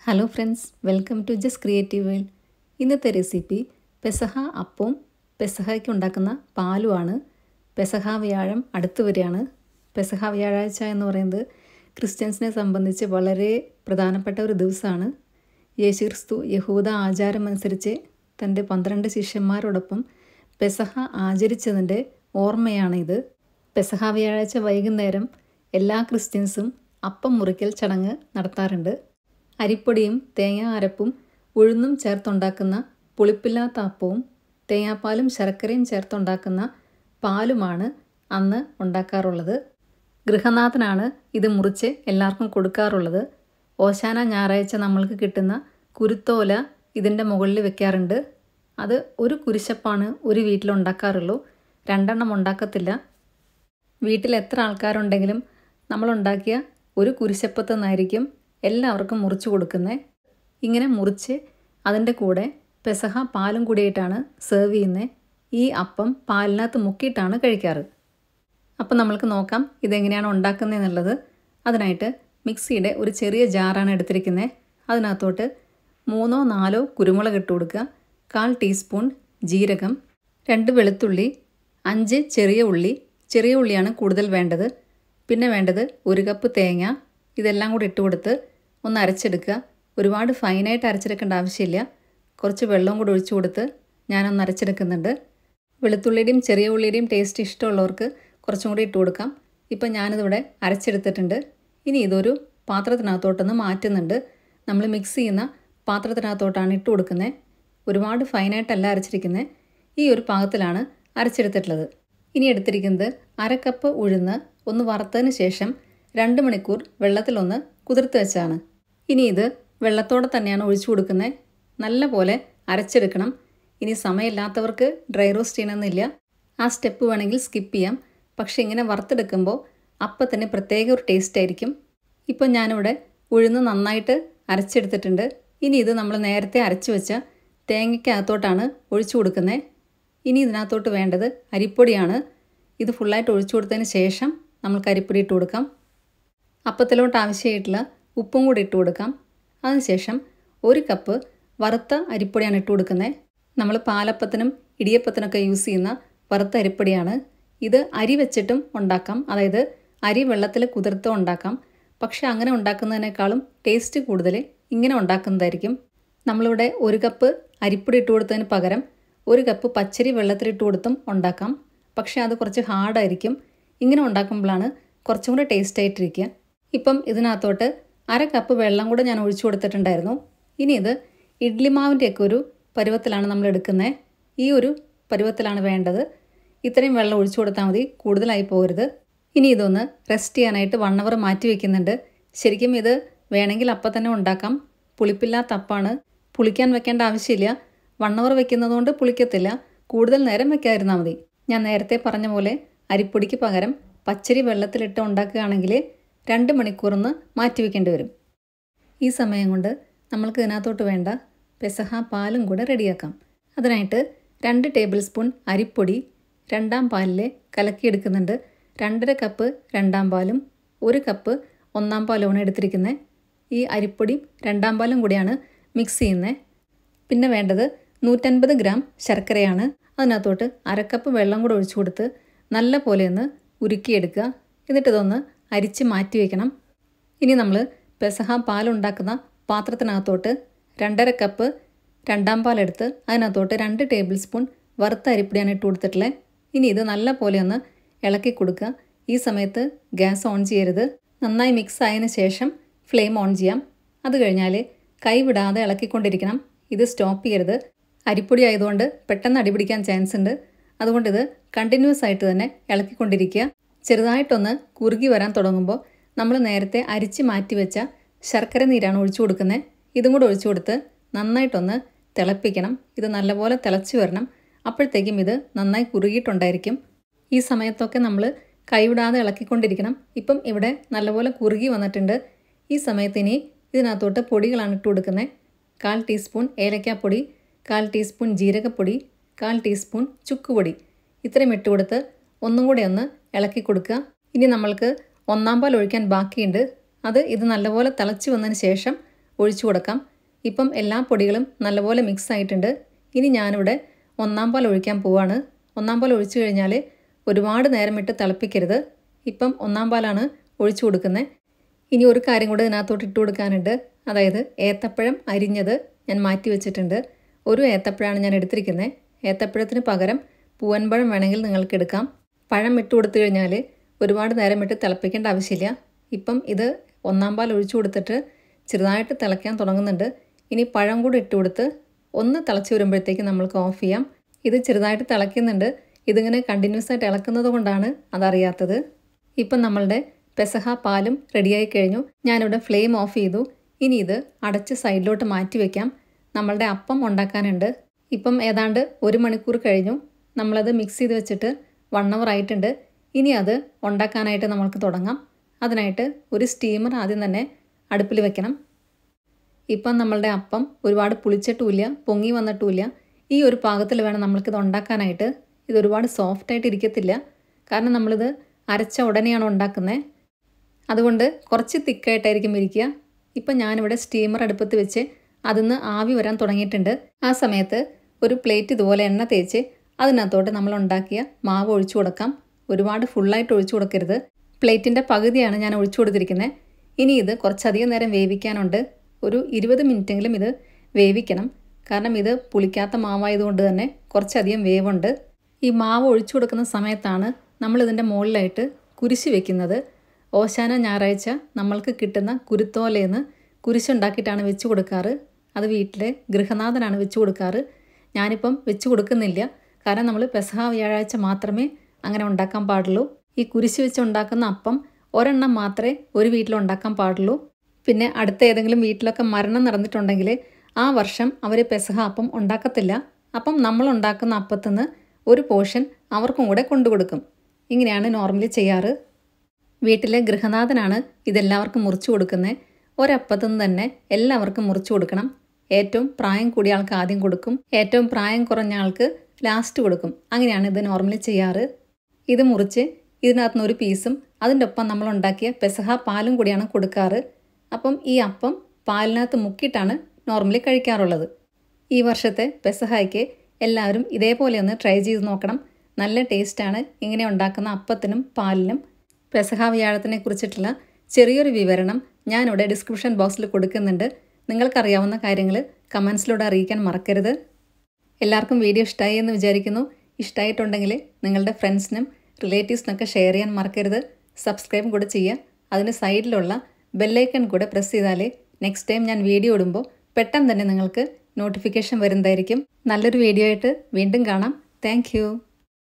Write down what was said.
hello friends welcome to Just Creative World ഇന്നത്തെ recipe Pesaha അപ്പവും പെസഹയ്ക്ക് ഉണ്ടാക്കുന്ന പാലുമാണ് പെസഹ വ്യാഴം അടുത്ത് വരികയാണ് പെസഹ വ്യാഴാഴ്ച എന്ന് പറയുന്നത് ക്രിസ്ത്യൻസിനെ സംബന്ധിച്ച് വളരെ പ്രധാനപ്പെട്ട ഒരു ദിവസമാണ് യേശുക്രിസ്തു യഹൂദ ആചാരം അനുസരിച്ച് തൻ്റെ പന്ത്രണ്ട് ശിഷ്യന്മാരോടൊപ്പം പെസഹ ആചരിച്ചതിൻ്റെ ഓർമ്മയാണിത് പെസഹ വ്യാഴാഴ്ച വൈകുന്നേരം എല്ലാ ക്രിസ്ത്യൻസും അപ്പം മുറിക്കൽ ചടങ്ങ് നടത്താറുണ്ട് അരിപ്പൊടിയും തേങ്ങ അരപ്പും ഉഴുന്നും ചേർത്തുണ്ടാക്കുന്ന പുളിപ്പില്ലാത്ത അപ്പവും തേങ്ങാപ്പാലും ശർക്കരയും ചേർത്തുണ്ടാക്കുന്ന പാലുമാണ് അന്ന് ഉണ്ടാക്കാറുള്ളത് ഗൃഹനാഥനാണ് ഇത് മുറിച്ച് എല്ലാവർക്കും കൊടുക്കാറുള്ളത് ഓശാന ഞായറാഴ്ച നമ്മൾക്ക് കിട്ടുന്ന കുരുത്തോല ഇതിൻ്റെ മുകളിൽ വെക്കാറുണ്ട് അത് ഒരു കുരിശപ്പാണ് ഒരു വീട്ടിൽ ഉണ്ടാക്കാറുള്ളൂ രണ്ടെണ്ണം ഉണ്ടാക്കത്തില്ല വീട്ടിൽ എത്ര ആൾക്കാരുണ്ടെങ്കിലും നമ്മളുണ്ടാക്കിയ ഒരു കുരിശപ്പത്തു നിന്നായിരിക്കും എല്ലാവർക്കും മുറിച്ച് കൊടുക്കുന്നത് ഇങ്ങനെ മുറിച്ച് അതിൻ്റെ കൂടെ പെസഹ പാലും കൂടിയിട്ടാണ് സെർവ് ചെയ്യുന്നത് ഈ അപ്പം പാലിനകത്ത് മുക്കിയിട്ടാണ് കഴിക്കാറ് അപ്പം നമ്മൾക്ക് നോക്കാം ഇതെങ്ങനെയാണ് ഉണ്ടാക്കുന്നതെന്നുള്ളത് അതിനായിട്ട് മിക്സിയുടെ ഒരു ചെറിയ ജാറാണ് എടുത്തിരിക്കുന്നത് അതിനകത്തോട്ട് മൂന്നോ നാലോ കുരുമുളക് ഇട്ട് കൊടുക്കുക കാൽ ടീസ്പൂൺ ജീരകം രണ്ട് വെളുത്തുള്ളി അഞ്ച് ചെറിയ ഉള്ളി ചെറിയ ഉള്ളിയാണ് കൂടുതൽ വേണ്ടത് പിന്നെ വേണ്ടത് ഒരു കപ്പ് തേങ്ങ ഇതെല്ലാം കൂടി ഇട്ട് കൊടുത്ത് ഒന്ന് അരച്ചെടുക്കുക ഒരുപാട് ഫൈനായിട്ട് അരച്ചെടുക്കേണ്ട ആവശ്യമില്ല കുറച്ച് വെള്ളവും കൂടി ഒഴിച്ചു കൊടുത്ത് ഞാനൊന്ന് അരച്ചെടുക്കുന്നുണ്ട് വെളുത്തുള്ളിയുടെയും ചെറിയ ഉള്ളിയുടെയും ടേസ്റ്റ് ഇഷ്ടമുള്ളവർക്ക് കുറച്ചും കൂടി ഇട്ട് കൊടുക്കാം ഇപ്പം ഞാനിതിവിടെ അരച്ചെടുത്തിട്ടുണ്ട് ഇനി ഇതൊരു പാത്രത്തിനകത്തോട്ടൊന്ന് മാറ്റുന്നുണ്ട് നമ്മൾ മിക്സ് ചെയ്യുന്ന പാത്രത്തിനകത്തോട്ടാണ് ഇട്ട് കൊടുക്കുന്നത് ഒരുപാട് ഫൈനായിട്ടല്ല അരച്ചിരിക്കുന്നത് ഈ ഒരു പാകത്തിലാണ് അരച്ചെടുത്തിട്ടുള്ളത് ഇനി എടുത്തിരിക്കുന്നത് അര കപ്പ് ഉഴുന്ന് ഒന്ന് വറുത്തതിന് ശേഷം രണ്ട് മണിക്കൂർ വെള്ളത്തിലൊന്ന് കുതിർത്ത് വെച്ചാണ് ഇനി ഇത് വെള്ളത്തോടെ തന്നെയാണ് ഒഴിച്ചു കൊടുക്കുന്നത് നല്ല പോലെ അരച്ചെടുക്കണം ഇനി സമയമില്ലാത്തവർക്ക് ഡ്രൈ റോസ്റ്റ് ചെയ്യണമെന്നില്ല ആ സ്റ്റെപ്പ് വേണമെങ്കിൽ സ്കിപ്പ് ചെയ്യാം പക്ഷേ ഇങ്ങനെ വറുത്തെടുക്കുമ്പോൾ അപ്പം തന്നെ പ്രത്യേക ഒരു ടേസ്റ്റ് ആയിരിക്കും ഇപ്പം ഞാനിവിടെ ഉഴുന്ന് നന്നായിട്ട് അരച്ചെടുത്തിട്ടുണ്ട് ഇനി ഇത് നമ്മൾ നേരത്തെ അരച്ചു വെച്ച തേങ്ങയ്ക്കകത്തോട്ടാണ് ഒഴിച്ചു കൊടുക്കുന്നത് ഇനി ഇതിനകത്തോട്ട് വേണ്ടത് അരിപ്പൊടിയാണ് ഇത് ഫുള്ളായിട്ട് ഒഴിച്ചു കൊടുത്തതിന് ശേഷം നമ്മൾക്ക് അരിപ്പൊടി ഇട്ട് കൊടുക്കാം അപ്പത്തിലോട്ട് ആവശ്യമായിട്ടുള്ള ഉപ്പും കൂടി ഇട്ട് കൊടുക്കാം അതിനുശേഷം ഒരു കപ്പ് വറുത്ത അരിപ്പൊടിയാണ് ഇട്ട് കൊടുക്കുന്നത് നമ്മൾ പാലപ്പത്തിനും ഇടിയപ്പത്തിനൊക്കെ യൂസ് ചെയ്യുന്ന വറുത്ത അരിപ്പൊടിയാണ് ഇത് അരി വെച്ചിട്ടും ഉണ്ടാക്കാം അതായത് അരി വെള്ളത്തിൽ കുതിർത്ത് ഉണ്ടാക്കാം പക്ഷെ അങ്ങനെ ഉണ്ടാക്കുന്നതിനേക്കാളും ടേസ്റ്റ് കൂടുതൽ ഇങ്ങനെ ഉണ്ടാക്കുന്നതായിരിക്കും നമ്മളിവിടെ ഒരു കപ്പ് അരിപ്പൊടി ഇട്ട് കൊടുത്തതിന് പകരം ഒരു കപ്പ് പച്ചരി വെള്ളത്തിലിട്ട് കൊടുത്തും ഉണ്ടാക്കാം പക്ഷേ അത് കുറച്ച് ഹാർഡായിരിക്കും ഇങ്ങനെ ഉണ്ടാക്കുമ്പോഴാണ് കുറച്ചും കൂടെ ടേസ്റ്റ് ആയിട്ടിരിക്കുക ഇപ്പം ഇതിനകത്തോട്ട് അര കപ്പ് വെള്ളം കൂടെ ഞാൻ ഒഴിച്ചു കൊടുത്തിട്ടുണ്ടായിരുന്നു ഇനി ഇത് ഇഡ്ലി മാവിൻ്റെയൊക്കെ ഒരു പരുവത്തിലാണ് നമ്മൾ എടുക്കുന്നത് ഈ ഒരു പരുവത്തിലാണ് വേണ്ടത് ഇത്രയും വെള്ളം ഒഴിച്ചു കൊടുത്താൽ മതി കൂടുതലായി പോകരുത് ഇനി ഇതൊന്ന് റെസ്റ്റ് ചെയ്യാനായിട്ട് വൺ അവർ മാറ്റി വയ്ക്കുന്നുണ്ട് ശരിക്കും ഇത് വേണമെങ്കിൽ അപ്പം തന്നെ ഉണ്ടാക്കാം പുളിപ്പില്ലാത്ത അപ്പാണ് പുളിക്കാൻ വെക്കേണ്ട ആവശ്യമില്ല വൺ അവർ വെക്കുന്നതുകൊണ്ട് പുളിക്കത്തില്ല കൂടുതൽ നേരം വെക്കാതിരുന്നാൽ മതി ഞാൻ നേരത്തെ പറഞ്ഞ പോലെ അരിപ്പൊടിക്ക് പകരം പച്ചരി വെള്ളത്തിലിട്ട് ഉണ്ടാക്കുകയാണെങ്കിൽ രണ്ട് മണിക്കൂറൊന്ന് മാറ്റി വെക്കേണ്ടി വരും ഈ സമയം കൊണ്ട് നമ്മൾക്ക് ഇതിനകത്തോട്ട് വേണ്ട പെസഹ പാലും കൂടെ റെഡിയാക്കാം അതിനായിട്ട് രണ്ട് ടേബിൾ സ്പൂൺ അരിപ്പൊടി രണ്ടാം പാലിൽ കലക്കിയെടുക്കുന്നുണ്ട് രണ്ടര കപ്പ് രണ്ടാം പാലും ഒരു കപ്പ് ഒന്നാം പാലുമാണ് എടുത്തിരിക്കുന്നത് ഈ അരിപ്പൊടിയും രണ്ടാം പാലും കൂടിയാണ് മിക്സ് ചെയ്യുന്നത് പിന്നെ വേണ്ടത് നൂറ്റൻപത് ഗ്രാം ശർക്കരയാണ് അതിനകത്തോട്ട് അരക്കപ്പ് വെള്ളം കൂടെ ഒഴിച്ചു കൊടുത്ത് നല്ല പോലെ ഒന്ന് ഉരുക്കിയെടുക്കുക എന്നിട്ടിതൊന്ന് അരിച്ച് മാറ്റി വയ്ക്കണം ഇനി നമ്മൾ പെസഹ പാലുണ്ടാക്കുന്ന പാത്രത്തിനകത്തോട്ട് രണ്ടര കപ്പ് രണ്ടാം പാലെടുത്ത് അതിനകത്തോട്ട് രണ്ട് ടേബിൾ സ്പൂൺ വറുത്ത അരിപ്പൊടിയാണ് ഇട്ട് കൊടുത്തിട്ടുള്ളത് ഇനി ഇത് നല്ല പോലെ ഒന്ന് ഇളക്കി കൊടുക്കുക ഈ സമയത്ത് ഗ്യാസ് ഓൺ ചെയ്യരുത് നന്നായി മിക്സ് ആയതിന് ശേഷം ഫ്ലെയിം ഓൺ ചെയ്യാം അത് കഴിഞ്ഞാൽ കൈ വിടാതെ ഇളക്കിക്കൊണ്ടിരിക്കണം ഇത് സ്റ്റോപ്പ് ചെയ്യരുത് അരിപ്പൊടി ആയതുകൊണ്ട് പെട്ടെന്ന് അടിപിടിക്കാൻ ചാൻസ് ഉണ്ട് അതുകൊണ്ട് ഇത് കണ്ടിന്യൂസ് ആയിട്ട് തന്നെ ഇളക്കിക്കൊണ്ടിരിക്കുക ചെറുതായിട്ടൊന്ന് കുറുകി വരാൻ തുടങ്ങുമ്പോൾ നമ്മൾ നേരത്തെ അരിച്ച് മാറ്റി വെച്ച ശർക്കര നീരാണ് ഒഴിച്ചു കൊടുക്കുന്നത് ഇതും കൂടെ ഒഴിച്ചു കൊടുത്ത് നന്നായിട്ടൊന്ന് തിളപ്പിക്കണം ഇത് നല്ലപോലെ തിളച്ച് വരണം അപ്പോഴത്തേക്കും ഇത് നന്നായി കുറുകിയിട്ടുണ്ടായിരിക്കും ഈ സമയത്തൊക്കെ നമ്മൾ കൈവിടാതെ ഇളക്കിക്കൊണ്ടിരിക്കണം ഇപ്പം ഇവിടെ നല്ലപോലെ കുറുകി വന്നിട്ടുണ്ട് ഈ സമയത്ത് ഇനി ഇതിനകത്തോട്ട് പൊടികളാണ് ഇട്ട് കൊടുക്കുന്നത് കാൽ ടീസ്പൂൺ ഏലക്കാപ്പൊടി കാൽ ടീസ്പൂൺ ജീരകപ്പൊടി കാൽ ടീസ്പൂൺ ചുക്കുപൊടി ഇത്രയും ഇട്ട് കൊടുത്ത് ഒന്നും കൂടെ ഒന്ന് ഇളക്കി കൊടുക്കുക ഇനി നമ്മൾക്ക് ഒന്നാം പാൽ ഒഴിക്കാൻ ബാക്കിയുണ്ട് അത് ഇത് നല്ലപോലെ തിളച്ച് വന്നതിന് ശേഷം ഒഴിച്ചു കൊടുക്കാം ഇപ്പം എല്ലാ പൊടികളും നല്ലപോലെ മിക്സ് ആയിട്ടുണ്ട് ഇനി ഞാനിവിടെ ഒന്നാം പാൽ ഒഴിക്കാൻ പോവാണ് ഒന്നാം പാൽ ഒഴിച്ചു കഴിഞ്ഞാൽ ഒരുപാട് നേരം ഇട്ട് തിളപ്പിക്കരുത് ഇപ്പം ഒന്നാം പാലാണ് ഒഴിച്ചു കൊടുക്കുന്നത് ഇനി ഒരു കാര്യം കൂടെ ഇതിനകത്തോട്ട് ഇട്ട് കൊടുക്കാനുണ്ട് അതായത് ഏത്തപ്പഴം അരിഞ്ഞത് ഞാൻ മാറ്റി വെച്ചിട്ടുണ്ട് ഒരു ഏത്തപ്പഴമാണ് ഞാൻ എടുത്തിരിക്കുന്നത് ഏത്തപ്പഴത്തിന് പകരം പൂവൻപഴം വേണമെങ്കിൽ നിങ്ങൾക്ക് എടുക്കാം പഴം ഇട്ട് കൊടുത്തു കഴിഞ്ഞാൽ ഒരുപാട് നേരം ഇട്ട് തിളപ്പിക്കേണ്ട ആവശ്യമില്ല ഇപ്പം ഇത് ഒന്നാം പാൽ ഒഴിച്ചു കൊടുത്തിട്ട് ചെറുതായിട്ട് തിളയ്ക്കാൻ തുടങ്ങുന്നുണ്ട് ഇനി പഴം കൂടി ഇട്ട് കൊടുത്ത് ഒന്ന് തിളച്ച് വരുമ്പോഴത്തേക്ക് നമ്മൾക്ക് ഓഫ് ചെയ്യാം ഇത് ചെറുതായിട്ട് തിളയ്ക്കുന്നുണ്ട് ഇതിങ്ങനെ കണ്ടിന്യൂസ് ആയിട്ട് ഇളക്കുന്നത് കൊണ്ടാണ് അതറിയാത്തത് ഇപ്പം നമ്മളുടെ പെസഹ പാലും റെഡിയായി കഴിഞ്ഞു ഞാനിവിടെ ഫ്ലെയിം ഓഫ് ചെയ്തു ഇനി ഇത് അടച്ച് സൈഡിലോട്ട് മാറ്റി വയ്ക്കാം നമ്മളുടെ അപ്പം ഉണ്ടാക്കാനുണ്ട് ഇപ്പം ഏതാണ്ട് ഒരു മണിക്കൂർ കഴിഞ്ഞു നമ്മളത് മിക്സ് ചെയ്ത് വെച്ചിട്ട് വൺ അവർ ആയിട്ടുണ്ട് ഇനി അത് ഉണ്ടാക്കാനായിട്ട് നമ്മൾക്ക് തുടങ്ങാം അതിനായിട്ട് ഒരു സ്റ്റീമർ ആദ്യം തന്നെ അടുപ്പിൽ വെക്കണം ഇപ്പം നമ്മളുടെ അപ്പം ഒരുപാട് പുളിച്ചിട്ടുമില്ല പൊങ്ങി വന്നിട്ടുമില്ല ഈ ഒരു പാകത്തിൽ വേണം നമ്മൾക്കിത് ഉണ്ടാക്കാനായിട്ട് ഇത് ഒരുപാട് സോഫ്റ്റായിട്ട് ഇരിക്കത്തില്ല കാരണം നമ്മളിത് അരച്ച ഉടനെയാണ് ഉണ്ടാക്കുന്നത് അതുകൊണ്ട് കുറച്ച് തിക്കായിട്ടായിരിക്കും ഇരിക്കുക ഇപ്പം ഞാനിവിടെ സ്റ്റീമർ അടുപ്പത്ത് വെച്ച് അതിന്ന് ആവി വരാൻ തുടങ്ങിയിട്ടുണ്ട് ആ സമയത്ത് ഒരു പ്ലേറ്റ് ഇതുപോലെ എണ്ണ തേച്ച് അതിനകത്തോട്ട് നമ്മൾ ഉണ്ടാക്കിയ മാവ് ഒഴിച്ചു കൊടുക്കാം ഒരുപാട് ഫുള്ളായിട്ട് ഒഴിച്ചു കൊടുക്കരുത് പ്ലേറ്റിൻ്റെ പകുതിയാണ് ഞാൻ ഒഴിച്ചു കൊടുത്തിരിക്കുന്നത് ഇനി ഇത് കുറച്ചധികം നേരം വേവിക്കാനുണ്ട് ഒരു ഇരുപത് മിനിറ്റെങ്കിലും ഇത് വേവിക്കണം കാരണം ഇത് പുളിക്കാത്ത മാവായതുകൊണ്ട് തന്നെ കുറച്ചധികം വേവുണ്ട് ഈ മാവ് ഒഴിച്ചു കൊടുക്കുന്ന സമയത്താണ് നമ്മളിതിൻ്റെ മുകളിലായിട്ട് കുരിശ് വെക്കുന്നത് ഓശാന ഞായറാഴ്ച നമ്മൾക്ക് കിട്ടുന്ന കുരുത്തോലയെന്ന് കുരിശുണ്ടാക്കിയിട്ടാണ് വെച്ച് കൊടുക്കാറ് അത് വീട്ടിലെ ഗൃഹനാഥനാണ് വെച്ച് കൊടുക്കാറ് ഞാനിപ്പം വെച്ച് കൊടുക്കുന്നില്ല കാരണം നമ്മൾ പെസഹ വ്യാഴാഴ്ച മാത്രമേ അങ്ങനെ ഉണ്ടാക്കാൻ പാടുള്ളൂ ഈ കുരിശ് വെച്ച് ഉണ്ടാക്കുന്ന അപ്പം ഒരെണ്ണം മാത്രമേ ഒരു വീട്ടിൽ ഉണ്ടാക്കാൻ പാടുള്ളൂ പിന്നെ അടുത്ത ഏതെങ്കിലും വീട്ടിലൊക്കെ മരണം നടന്നിട്ടുണ്ടെങ്കിൽ ആ വർഷം അവർ പെസഹ അപ്പം ഉണ്ടാക്കത്തില്ല അപ്പം നമ്മൾ ഉണ്ടാക്കുന്ന അപ്പത്തുനിന്ന് ഒരു പോർഷൻ അവർക്കും കൂടെ കൊണ്ടുകൊടുക്കും ഇങ്ങനെയാണ് നോർമലി ചെയ്യാറ് വീട്ടിലെ ഗൃഹനാഥനാണ് ഇതെല്ലാവർക്കും മുറിച്ചു കൊടുക്കുന്നത് ഒരപ്പത്തുനിന്ന് തന്നെ എല്ലാവർക്കും മുറിച്ചു കൊടുക്കണം ഏറ്റവും പ്രായം കൂടിയ ആൾക്ക് ആദ്യം കൊടുക്കും ഏറ്റവും പ്രായം കുറഞ്ഞ ആൾക്ക് ലാസ്റ്റ് കൊടുക്കും അങ്ങനെയാണ് ഇത് നോർമലി ചെയ്യാറ് ഇത് മുറിച്ച് ഇതിനകത്തുനിന്ന് ഒരു പീസും അതിൻ്റെ ഒപ്പം നമ്മൾ ഉണ്ടാക്കിയ പെസഹ പാലും കൂടിയാണ് കൊടുക്കാറ് അപ്പം ഈ അപ്പം പാലിനകത്ത് മുക്കിയിട്ടാണ് നോർമലി കഴിക്കാറുള്ളത് ഈ വർഷത്തെ പെസഹായ്ക്ക് എല്ലാവരും ഇതേപോലെ ഒന്ന് ട്രൈ ചെയ്ത് നോക്കണം നല്ല ടേസ്റ്റാണ് ഇങ്ങനെ ഉണ്ടാക്കുന്ന അപ്പത്തിനും പാലിനും പെസഹ വ്യാഴത്തിനെ കുറിച്ചിട്ടുള്ള ചെറിയൊരു വിവരണം ഞാനിവിടെ ഡിസ്ക്രിപ്ഷൻ ബോക്സിൽ കൊടുക്കുന്നുണ്ട് നിങ്ങൾക്കറിയാവുന്ന കാര്യങ്ങൾ കമൻസിലൂടെ അറിയിക്കാൻ മറക്കരുത് എല്ലാവർക്കും വീഡിയോ ഇഷ്ടമായി എന്ന് വിചാരിക്കുന്നു ഇഷ്ടമായിട്ടുണ്ടെങ്കിൽ നിങ്ങളുടെ ഫ്രണ്ട്സിനും റിലേറ്റീവ്സിനൊക്കെ ഷെയർ ചെയ്യാൻ മറക്കരുത് സബ്സ്ക്രൈബ് കൂടെ ചെയ്യുക അതിന് സൈഡിലുള്ള ബെല്ലൈക്കൺ കൂടെ പ്രസ് ചെയ്താലേ നെക്സ്റ്റ് ടൈം ഞാൻ വീഡിയോ ഇടുമ്പോൾ പെട്ടെന്ന് തന്നെ നിങ്ങൾക്ക് നോട്ടിഫിക്കേഷൻ വരുന്നതായിരിക്കും നല്ലൊരു വീഡിയോ ആയിട്ട് വീണ്ടും കാണാം താങ്ക്